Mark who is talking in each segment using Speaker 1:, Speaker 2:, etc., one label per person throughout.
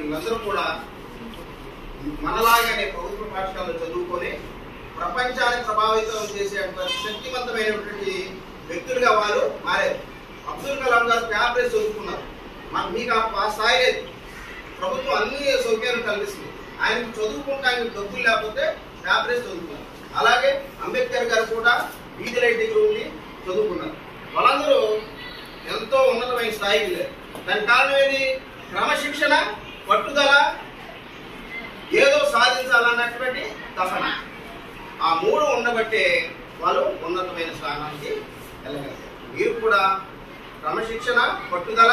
Speaker 1: వీళ్ళందరూ కూడా మనలాగానే ప్రభుత్వ పాఠశాలలో చదువుకొని ప్రపంచాన్ని ప్రభావితం చేసే శక్తివంతమైనటువంటి వ్యక్తులుగా వారు మారారు అబ్దుల్ కలాం గారు పేపరేజ్ చదువుకున్నారు మాకు మీకు ఆ స్థాయి లేదు ప్రభుత్వం అన్ని సౌకర్యాలు కల్పిస్తుంది ఆయనకు చదువుకుంటానికి డబ్బులు లేకపోతే పేపరేజ్ చదువుకున్నారు అలాగే అంబేద్కర్ గారు కూడా వీధి లైట్ దగ్గర ఉండి చదువుకున్నారు వాళ్ళందరూ ఎంతో ఉన్నతమైన స్థాయికి లేరు దానికి కారణం ఏది క్రమశిక్షణ పట్టుదల ఏదో సాధించాలన్నటువంటి తపన ఆ మూడు ఉండబట్టే వాళ్ళు ఉన్నతమైన స్థానానికి వెళ్ళగలరు మీరు కూడా క్రమశిక్షణ పట్టుదల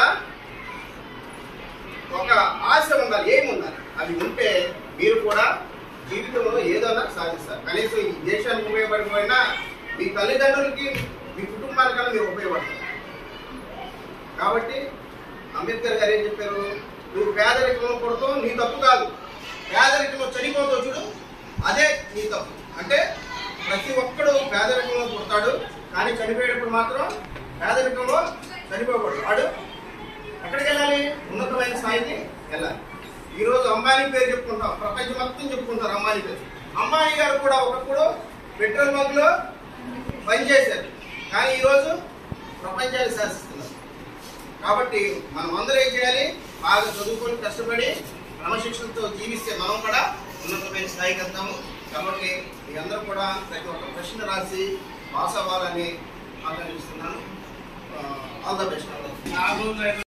Speaker 1: ఒక ఆశ ఉండాలి ఏమి ఉండాలి అవి ఉంటే మీరు కూడా జీవితంలో ఏదైనా సాధిస్తారు కనీసం ఈ దేశానికి ఉపయోగపడిపోయినా మీ తల్లిదండ్రులకి మీ కుటుంబానికన్నా మీరు ఉపయోగపడతారు కాబట్టి అంబేద్కర్ గారు ఏం చెప్పారు నువ్వు పేదరికంలో పుడతావు నీ తప్పు కాదు పేదరికంలో చనిపోతావు చూడు అదే నీ తప్పు అంటే ప్రతి ఒక్కడు పేదరికంలో పుడతాడు కానీ చనిపోయేటప్పుడు మాత్రం పేదరికంలో చనిపోకూడదు వాడు ఎక్కడికి వెళ్ళాలి ఉన్నతమైన స్థాయికి వెళ్ళాలి ఈ రోజు అంబానీ పేరు చెప్పుకుంటాం ప్రపంచం మొత్తం చెప్పుకుంటారు అంబానీ పేరు అంబానీ గారు కూడా ఒకప్పుడు పెట్రోల్ బంక్ లో పనిచేశారు కానీ ఈరోజు ప్రపంచాన్ని శాసిస్తున్నారు కాబట్టి మనం అందరూ ఏం చేయాలి బాగా చదువుకొని కష్టపడి క్రమశిక్షణతో జీవిస్తే మనం కూడా ఉన్నతమైన స్థాయికి వెళ్తాము కాబట్టి మీ అందరూ కూడా ప్రతి ఒక్క ప్రశ్న రాసి పాస్ అవ్వాలని ఆకాంక్షిస్తున్నాను ఆల్ ద బెస్ట్